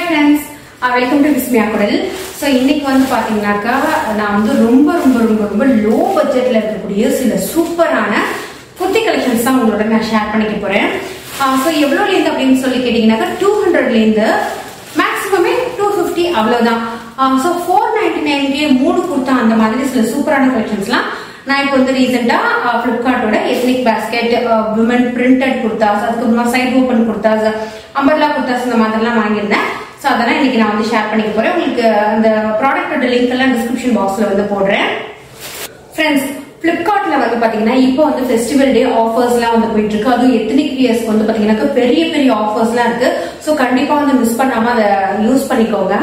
friends welcome to விஸ்மியா குடல் so இன்னைக்கு வந்து பார்த்தீங்கன்னாக்கா நான் வந்து ரொம்ப ரொம்ப ரொம்ப ரொம்ப லோ பட்ஜெட்ல இருக்கக்கூடிய சில சூப்பரான குர்த்தி கலெக்ஷன்ஸ் தான் உங்களோட நான் ஷேர் பண்ணிக்க போறேன் ஸோ எவ்வளோலேருந்து அப்படின்னு சொல்லி கேட்டிங்கன்னாக்கா டூ ஹண்ட்ரட்லேருந்து மேக்ஸிமமே டூ ஃபிஃப்டி அவ்வளோதான் ஸோ ஃபோர் நைன்டி நைன்கே மூணு குர்த்தா அந்த மாதிரி சில சூப்பரான கலெக்ஷன்ஸ்லாம் நான் இப்போ வந்து ரீசெண்டாக ஃப்ளிப்கார்ட்டோட ethnic basket women printed kurtas அதுக்கப்புறமா side open kurtas umbrella kurtas இந்த மாதிரிலாம் வாங்கியிருந்தேன் ஸோ அதெல்லாம் இன்னைக்கு நான் வந்து ஷேர் பண்ணிக்க போறேன் உங்களுக்கு அந்த ப்ராடக்டோட லிங்க் எல்லாம் டிஸ்கிரிப்ஷன் பாக்ஸ்ல வந்து போடுறேன் ஃப்ரெண்ட்ஸ் ஃப்ளிப்கார்ட்ல வந்து பாத்தீங்கன்னா இப்போ வந்து ஃபெஸ்டிவல் டே ஆஃபர்ஸ்லாம் வந்து போயிட்டு இருக்கு அதுவும் எத்தனிக் வியர்ஸ்க்கு வந்து பாத்தீங்கன்னா பெரிய பெரிய ஆஃபர்ஸ்லாம் இருக்கு ஸோ கண்டிப்பா வந்து மிஸ் பண்ணாம அதை யூஸ் பண்ணிக்கோங்க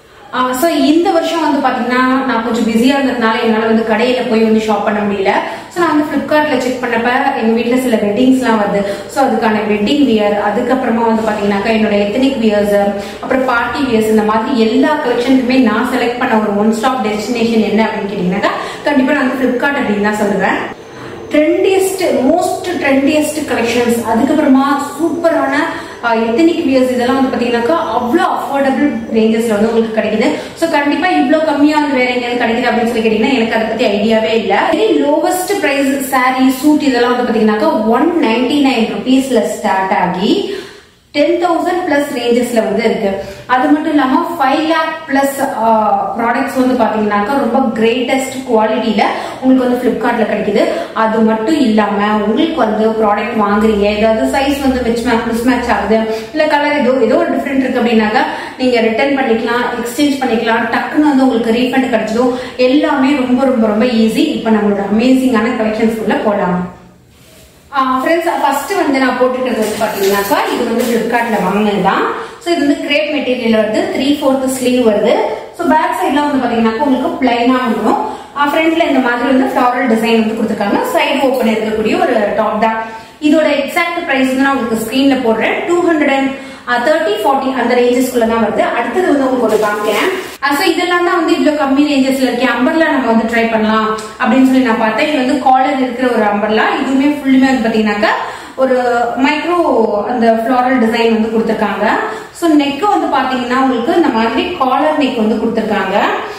ஸோ இந்த வருஷம் வந்து பாத்தீங்கன்னா நான் கொஞ்சம் பிஸியா இருந்ததுனால என்னால வந்து கடையில போய் வந்து ஷாப் பண்ண முடியல ஸோ நான் வந்து ஃபிளிப்கார்ட்ல செக் பண்ணப்ப எங்க வீட்ல சில வெட்டிங்ஸ்லாம் வருது ஸோ அதுக்கான வெட்டிங் வியர் அதுக்கப்புறமா வந்து பாத்தீங்கன்னாக்கா என்னோட எத்தனிக் வியர்ஸ் அப்புறம் பார்ட்டி வியர்ஸ் இந்த மாதிரி எல்லா கலெக்ஷனுக்குமே நான் செலக்ட் பண்ண ஒரு ஒன் ஸ்டாப் டெஸ்டினேஷன் என்ன அப்படின்னு கேட்டீங்கன்னாக்கா கண்டிப்பா நான் வந்து ஃபிளிப்கார்ட் அப்படின்னு தான் சொல்லுவேன் ட்ரெண்டியஸ்ட் மோஸ்ட் ட்ரெண்டியஸ்ட் கலெக்ஷன்ஸ் அதுக்கப்புறமா சூப்பரான எத்தனிக் வியர்ஸ் இதெல்லாம் வந்து பார்த்தீங்கன்னாக்கா அவ்வளோ அஃபோர்டபுள் ரேஞ்சஸ்ல வந்து உங்களுக்கு கிடைக்குது ஸோ கண்டிப்பா இவ்வளோ கம்மியா வந்து வேற எங்கேயாவது கிடைக்குது அப்படின்னு சொல்லி கேட்டீங்கன்னா எனக்கு அதை பத்தி ஐடியாவே இல்லை very lowest price sari suit இதெல்லாம் வந்து பார்த்தீங்கன்னாக்கா ஒன் நைன்டி நைன் ருபீஸ்ல ஸ்டார்ட் ஆகி டென் தௌசண்ட் பிளஸ் ரேஞ்சஸ்ல வந்து இருக்கு அது மட்டும் இல்லாம ஃபைவ் லேக் பிளஸ் ப்ராடக்ட்ஸ் வந்து பாத்தீங்கன்னாக்கா ரொம்ப கிரேட்டஸ்ட் குவாலிட்டியில உங்களுக்கு வந்து பிளிப்கார்ட்ல கிடைக்குது அது மட்டும் இல்லாம உங்களுக்கு வந்து ப்ராடக்ட் வாங்குறீங்க ஏதாவது சைஸ் வந்து மிஸ் மிஸ் மேட்ச் ஆகுது இல்ல கலர் ஏதோ ஏதோ ஒரு டிஃப்ரெண்ட் இருக்கு அப்படின்னாக்கா நீங்க ரிட்டர்ன் பண்ணிக்கலாம் எக்ஸ்சேஞ்ச் பண்ணிக்கலாம் டக்குன்னு வந்து உங்களுக்கு ரீஃபண்ட் கிடைச்சதும் எல்லாமே ரொம்ப ரொம்ப ரொம்ப ஈஸி இப்போ நம்மளோட அமேசிங்கான கலெக்ஷன்ஸ்குள்ள போலாம் ஃப்ரெண்ட்ஸ் ஃபர்ஸ்ட் வந்து நான் போட்டுக்கிறது வந்து பாத்தீங்கன்னாக்கா இது வந்து ஃபிளிப்கார்ட்ல வாங்கினது தான் ஸோ இது வந்து கிரேப் மெட்டீரியல் வருது த்ரீ ஃபோர்த் ஸ்லீவ் வருது ஸோ பேக் சைட்லாம் வந்து பாத்தீங்கன்னாக்கா உங்களுக்கு பிளைனா வந்துடும் ஃப்ரண்ட்ல இந்த மாதிரி வந்து ஃபிளாரல் டிசைன் வந்து கொடுத்துருக்காங்க சைடு ஓப்பன் இருக்கக்கூடிய ஒரு டாப் தான் இதோட எக்ஸாக்ட் பிரைஸ் வந்து நான் உங்களுக்கு ஸ்கிரீன்ல போடுறேன் two hundred and thirty forty அந்த ரேஞ்சஸ்குள்ள தான் வருது அடுத்தது வந்து உங்களுக்கு ஒரு காமிக்கிறேன் ஸோ இதெல்லாம் தான் வந்து இவ்வளோ கம்மி ரேஞ்சஸ்ல இருக்கேன் அம்பர்லா நம்ம வந்து ட்ரை பண்ணலாம் அப்படின்னு சொல்லி நான் பார்த்தேன் இது வந்து காலர் இருக்கிற ஒரு அம்பர்லா இதுவுமே ஃபுல்லுமே வந்து பார்த்தீங்கன்னாக்கா ஒரு மைக்ரோ அந்த ஃப்ளாரல் டிசைன் வந்து கொடுத்துருக்காங்க ஸோ நெக் வந்து பார்த்தீங்கன்னா உங்களுக்கு இந்த மாதிரி காலர் நெக் வந்து கொடுத்துருக்காங்க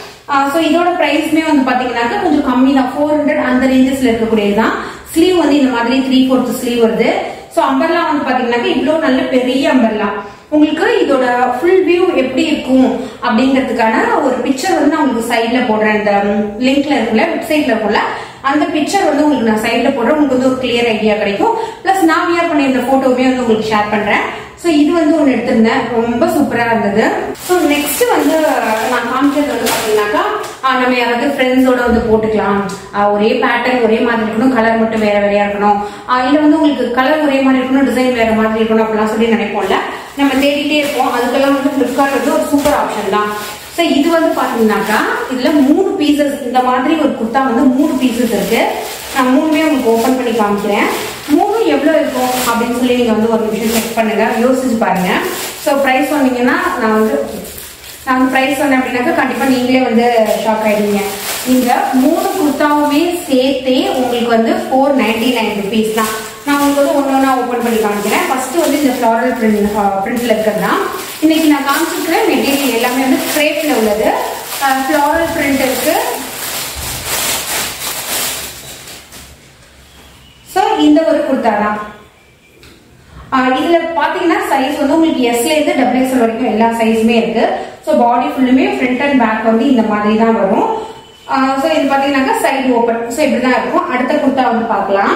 ஸோ இதோட ப்ரைஸ்மே வந்து பார்த்தீங்கன்னாக்கா கொஞ்சம் கம்மி தான் ஃபோர் ஹண்ட்ரட் அந்த ரேஞ்சஸ்ல இருக்கக்கூடியது தான் ஸ்லீவ் வந்து இந்த மாதிரி த்ரீ ஃபோர்த் ஸ்லீவ் வருது ஸோ அம்பர்லா வந்து பாத்தீங்கன்னாக்கா இவ்வளோ நல்ல பெரிய அம்பர்லா உங்களுக்கு இதோட ஃபுல் வியூ எப்படி இருக்கும் அப்படிங்கிறதுக்கான ஒரு பிக்சர் வந்து நான் உங்களுக்கு சைட்ல போடுறேன் இந்த லிங்க்ல இருக்குல்ல வெப்சைட்ல இருக்குல்ல அந்த பிக்சர் வந்து உங்களுக்கு நான் சைட்ல போடுறேன் உங்களுக்கு வந்து ஒரு கிளியர் ஐடியா கிடைக்கும் பிளஸ் நான் வியர் பண்ணியிருந்த போட்டோவுமே வந்து உங்களுக்கு ஷேர் பண்றேன் ஸோ இது வந்து ஒன்று எடுத்திருந்தேன் ரொம்ப சூப்பரா இருந்தது ஸோ நெக்ஸ்ட் வந்து நான் காமிச்சது வந்து பாத்தீங்கன்னாக்கா நம்ம யாராவது ஃப்ரெண்ட்ஸோட வந்து போட்டுக்கலாம் ஒரே பேட்டர்ன் ஒரே மாதிரி இருக்கணும் கலர் மட்டும் வேற வேறையா இருக்கணும் இல்ல வந்து உங்களுக்கு கலர் ஒரே மாதிரி இருக்கணும் டிசைன் வேற மாதிரி இருக்கணும் அப்படிலாம் சொல்லி நினைப்போம்ல நம்ம தேடிட்டே இருப்போம் அதுக்கெல்லாம் வந்து ஃபிளிப்கார்ட் வந்து ஒரு சூப்பர் ஆப்ஷன் தான் ஸோ இது வந்து பாத்தீங்கன்னாக்கா இதுல மூணு பீசஸ் இந்த மாதிரி ஒரு குர்த்தா வந்து மூணு பீசஸ் இருக்கு நான் மூணுமே உங்களுக்கு ஓப்பன் பண்ணி காமிக்கிறேன் மூணு எவ்வளோ இருக்கும் அப்படின்னு சொல்லி நீங்கள் வந்து ஒரு நிமிஷம் செக் பண்ணுங்க யோசிச்சு பாருங்க ஸோ ப்ரைஸ் சொன்னீங்கன்னா நான் வந்து நான் வந்து ப்ரைஸ் சொன்னேன் அப்படின்னாக்கா கண்டிப்பாக நீங்களே வந்து ஷாக் ஆயிடுவீங்க நீங்கள் மூணு குர்த்தாவுமே சேர்த்தே உங்களுக்கு வந்து ஃபோர் நைன்டி நைன் ருபீஸ் தான் நான் உங்களுக்கு வந்து ஒன்று ஒன்றா ஓப்பன் பண்ணி காமிக்கிறேன் ஃபர்ஸ்ட் வந்து இந்த ஃப்ளாரல் பிரிண்ட் பிரிண்ட்ல இருக்கிறது தான் இன்னைக்கு நான் காமிச்சிருக்கிற மெட்டீரியல் எல்லாமே வந்து கிரேப்ல உள்ளது ஃப்ளாரல் பிரிண்ட் இருக்கு ஸோ இந்த ஒரு குர்த்தா தான் இதுல பாத்தீங்கன்னா சைஸ் வந்து உங்களுக்கு எஸ்ல இருந்து டபுள் எக்ஸ்எல் வரைக்கும் எல்லா சைஸுமே இருக்கு ஸோ பாடி ஃபுல்லுமே ஃப்ரண்ட் அண்ட் பேக் வந்து இந்த மாதிரி தான் வரும் ஸோ இது பாத்தீங்கன்னாக்கா சைடு ஓப்பன் ஸோ இப்படிதான் இருக்கும் அடுத்த குர்த்தா வந்து பார்க்கலாம்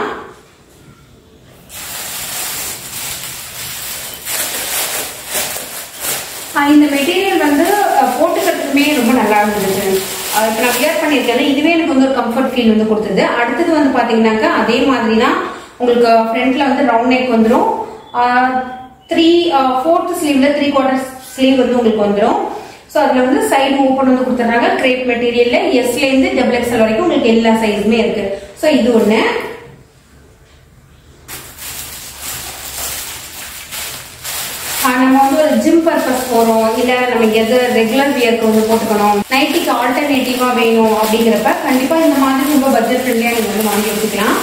இந்த மெட்டீரியல் வந்து போட்டுக்கிறதுக்குமே ரொம்ப நல்லா இருந்துச்சு இப்போ நான் வியர் பண்ணியிருக்கேன் இதுவே எனக்கு வந்து ஒரு கம்ஃபர்ட் ஃபீல் வந்து கொடுத்தது அடுத்தது வந்து பார்த்தீங்கன்னாக்கா அதே மாதிரி தான் உங்களுக்கு ஃப்ரண்ட்ல வந்து ரவுண்ட் நெக் வந்துடும் த்ரீ ஃபோர்த் ஸ்லீவ்ல த்ரீ குவார்டர் ஸ்லீவ் வந்து உங்களுக்கு வந்துடும் ஸோ அதில் வந்து சைடு ஓப்பன் வந்து கொடுத்துட்றாங்க கிரேப் மெட்டீரியல்ல எஸ்லேருந்து டபுள் எக்ஸ்எல் வரைக்கும் உங்களுக்கு எல்லா சைஸுமே இருக்கு ஸோ இது ஒன்று நம்ம வந்து ஒரு ஜிம் பர்பஸ் போறோம் இல்ல நம்ம எது ரெகுலர் வியர்க்கு வந்து போட்டுக்கணும் நைட்டிக்கு ஆல்டர்னேட்டிவா வேணும் அப்படிங்கிறப்ப கண்டிப்பா இந்த மாதிரி ரொம்ப பட்ஜெட் ஃப்ரெண்ட்லியா நீங்க வந்து வாங்கி வச்சுக்கலாம்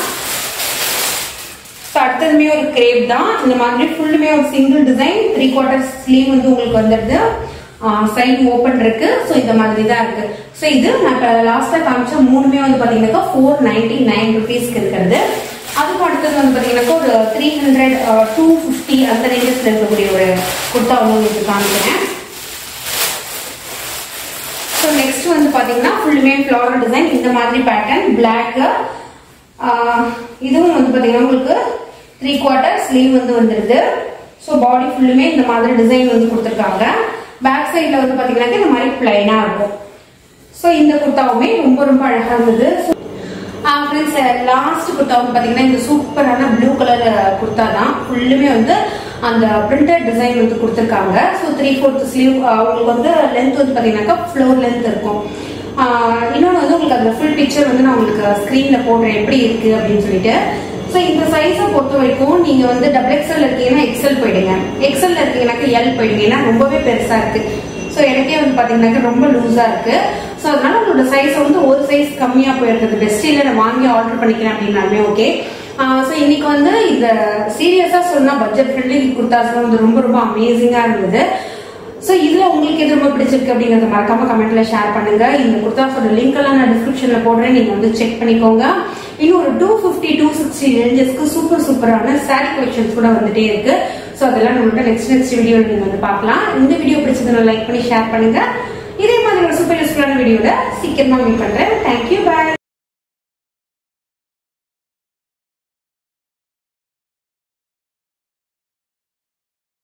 ஸோ அடுத்ததுமே ஒரு கிரேப் தான் இந்த மாதிரி ஃபுல்லுமே ஒரு single design three quarter sleeve வந்து உங்களுக்கு வந்துடுது சைடு ஓப்பன் இருக்கு ஸோ இந்த மாதிரி தான் இருக்கு ஸோ இது நான் இப்போ லாஸ்ட்டாக காமிச்ச மூணுமே வந்து பார்த்தீங்கன்னாக்கா ஃபோர் நைன்டி நைன் ருபீஸ்க்கு இருக்கிறது அதுக்கு அடுத்தது வந்து பார்த்தீங்கன்னாக்கா ஒரு த்ரீ ஹண்ட்ரட் டூ ஃபிஃப்டி அந்த ரேஞ்சஸில் இருக்கக்கூடிய ஒரு குர்த்தா வந்து உங்களுக்கு காமிக்கிறேன் ஸோ நெக்ஸ்ட் வந்து பார்த்தீங்கன்னா ஃபுல்லுமே ஃப்ளாரல் டிசைன் இந்த மாதிரி பேட்டர்ன் பிளாக்கு இதுவும் வந்து பார்த்தீங்கன்னா உங்களுக்கு த்ரீ குவார்ட்டர் ஸ்லீவ் வந்து வந்துடுது ஸோ பாடி ஃபுல்லுமே இந்த மாதிரி டிசைன் வந்து கொடுத்துருக்காங்க பேக் சைடில் வந்து பார்த்தீங்கன்னாக்கா இந்த மாதிரி பிளைனாக இருக்கும் ஸோ இந்த குர்த்தாவுமே ரொம்ப ரொம்ப அழகாக இருந்தது ஃப்ரெண்ட்ஸ் லாஸ்ட் குர்த்தா வந்து பார்த்தீங்கன்னா இந்த சூப்பரான ப்ளூ கலர் குர்த்தா தான் ஃபுல்லுமே வந்து அந்த பிரிண்டட் டிசைன் வந்து கொடுத்துருக்காங்க ஸோ த்ரீ ஃபோர்த் ஸ்லீவ் உங்களுக்கு வந்து லென்த் வந்து பார்த்தீங்கன்னாக்கா ஃப்ளோர் லென்த் இருக்கும் இன்னொன்று வந்து உங்களுக்கு அந்த ஃபுல் பிக்சர் வந்து நான் உங்களுக்கு ஸ்க்ரீனில் போடுறேன் எப்படி இருக்கு அப்படின்னு சொல்லிட்டு ஸோ இந்த சைஸை பொறுத்த வரைக்கும் நீங்கள் வந்து டபுள் எக்ஸ்எல் இருக்கீங்கன்னா எக்ஸ்எல் போயிடுங்க எக்ஸ்எல் இருக்கீங்கன்னாக்கா எல் போயிடுங்க ஏன்னா ரொம்பவே பெருசாக இருக்கு ஸோ எனக்கே வந்து பார்த்தீங்கன்னாக்கா ரொம்ப லூஸாக இருக்கு ஸோ அதனால உங்களோட சைஸ் வந்து ஒரு சைஸ் கம்மியாக போயிருக்குது பெஸ்ட் இல்லை நான் வாங்கி ஆர்டர் பண்ணிக்கிறேன் அப்படின்னாலுமே ஓகே ஸோ இன்னைக்கு வந்து இந்த சீரியஸாக சொன்னால் பட்ஜெட் ஃப்ரெண்ட்லி குர்தாஸ் வந்து ரொம்ப ரொம்ப அமேசிங்காக இருந்தது ஸோ இதுல உங்களுக்கு எது ரொம்ப பிடிச்சிருக்கு அப்படிங்கறத மறக்காம கமெண்ட்ல ஷேர் பண்ணுங்க இந்த குர்தாஸோட லிங்க் எல்லாம் நான் டிஸ்கிரிப்ஷன்ல போடுறேன் நீங்க வந்து செக் பண்ணிக்கோங்க இன்னும் ஒரு டூ ஃபிஃப்டி டூ சிக்ஸ்டி ரேஞ்சஸ்க்கு சூப்பர் சூப்பரான சாரி கலெக்ஷன்ஸ் கூட வந்துட்டே இருக்கு ஸோ அதெல்லாம் நம்மள்ட்ட நெக்ஸ்ட் நெக்ஸ்ட் வீடியோ நீங்க வந்து பார்க்கலாம் இந்த வீடியோ பிடிச்சதுன்னா லைக் பண்ணி ஷேர் பண்ணுங்க இதே மாதிரி ஒரு சூப்பர் யூஸ்ஃபுல்லான வீடியோட சீக்கிரமா மீட் பண்றேன் தேங்க்யூ பாய்